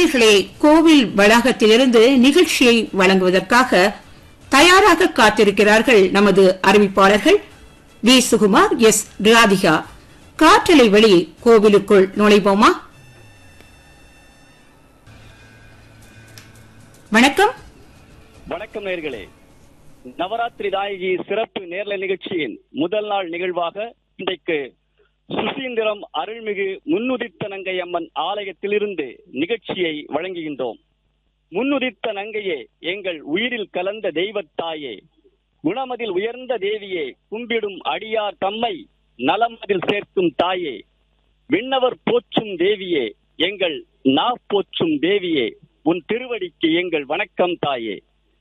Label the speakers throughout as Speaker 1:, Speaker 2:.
Speaker 1: நேயர்களே கோவில் வளாகத்திலிருந்து நிகழ்ச்சியை வழங்குவதற்காக தயாராக காத்திருக்கிறார்கள் நமது அறிவிப்பாளர்கள் வி சுகுமார் எஸ் ராதிகா காற்றலை வழி கோவிலுக்குள் நுழைவோமா வணக்கம்
Speaker 2: வணக்கம் நேர்களே நவராத்திரி நாயகி சிறப்பு நேர்ல நிகழ்ச்சியின் முதல் நாள் நிகழ்வாக இன்றைக்கு சுசீந்திரம் அருள்மிகு முன்னுதித்த நங்கை அம்மன் ஆலயத்திலிருந்து நிகழ்ச்சியை வழங்குகின்றோம் முன்னுதித்த நங்கையே எங்கள் உயிரில் கலந்த தெய்வத்தாயே குணமதில் உயர்ந்த தேவியே கும்பிடும் அடியார் தம்மை நலமதில் சேர்க்கும் தாயே விண்ணவர் போற்றும் தேவியே எங்கள் நா போற்றும் தேவியே உன் திருவடிக்கு எங்கள் வணக்கம் தாயே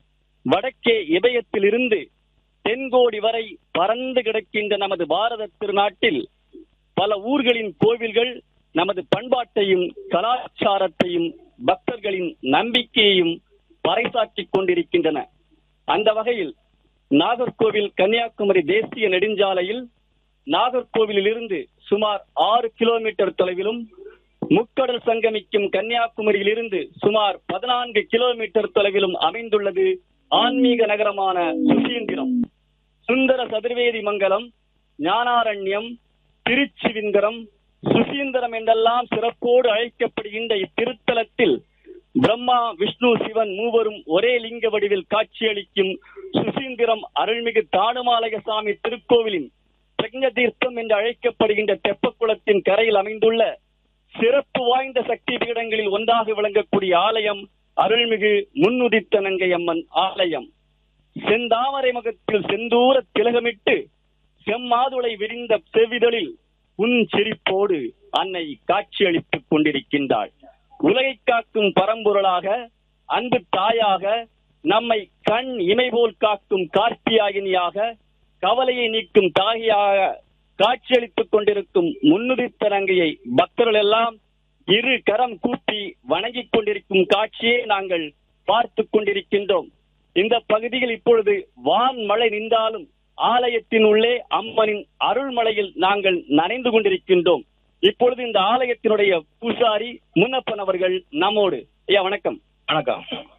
Speaker 2: வடக்கே இதயத்திலிருந்து தென்கோடி வரை பறந்து கிடக்கின்ற நமது பாரத திருநாட்டில் பல ஊர்களின் கோவில்கள் நமது பண்பாட்டையும் கலாச்சாரத்தையும் பக்தர்களின் நம்பிக்கையையும் பறைசாற்றிக் கொண்டிருக்கின்றன அந்த வகையில் நாகர்கோவில் கன்னியாகுமரி தேசிய நெடுஞ்சாலையில் நாகர்கோவிலில் இருந்து சுமார் ஆறு கிலோமீட்டர் தொலைவிலும் முக்கடல் சங்கமிக்கும் கன்னியாகுமரியிலிருந்து சுமார் பதினான்கு கிலோமீட்டர் தொலைவிலும் அமைந்துள்ளது ஆன்மீக நகரமான சுசீந்திரம் சுந்தர சதுர்வேதி மங்கலம் ஞானாரண்யம் திருச்சிவிந்தரம் சுசீந்திரம் என்றெல்லாம் சிறப்போடு அழைக்கப்படுகின்ற இத்திருத்தலத்தில் பிரம்மா விஷ்ணு சிவன் மூவரும் ஒரே லிங்க வடிவில் காட்சியளிக்கும் சுசீந்திரம் அருள்மிகு தானுமாலய சாமி திருக்கோவிலின் பிரக்ஞ தீர்த்தம் என்று அழைக்கப்படுகின்ற தெப்பக்குளத்தின் கரையில் அமைந்துள்ள சிறப்பு வாய்ந்த சக்தி பீடங்களில் ஒன்றாக விளங்கக்கூடிய ஆலயம் அருள்மிகு முன்னுதித்த நங்கை அம்மன் ஆலயம் செந்தாமரை முகத்தில் செந்தூர திலகமிட்டு செம்மாதுளை விரிந்த செவிதழில் உன் சிரிப்போடு அன்னை காட்சியளித்துக் கொண்டிருக்கின்றாள் உலகை காக்கும் பரம்பொருளாக அன்பு தாயாக நம்மை கண் இமை போல் காக்கும் கார்த்தியாகினியாக கவலையை நீக்கும் தாகியாக காட்சியளித்துக் கொண்டிருக்கும் முன்னுதித்த நங்கையை பக்தர்கள் எல்லாம் இரு கரம் கூப்பி வணங்கிக் கொண்டிருக்கும் காட்சியை நாங்கள் பார்த்துக் கொண்டிருக்கின்றோம் இந்த பகுதியில் இப்பொழுது வான் மழை நின்றாலும் ஆலயத்தின் உள்ளே அம்மனின் அருள்மலையில் நாங்கள் நனைந்து கொண்டிருக்கின்றோம் இப்பொழுது இந்த ஆலயத்தினுடைய பூசாரி முன்னப்பன் அவர்கள் நம்மோடு ஐயா வணக்கம்
Speaker 3: வணக்கம்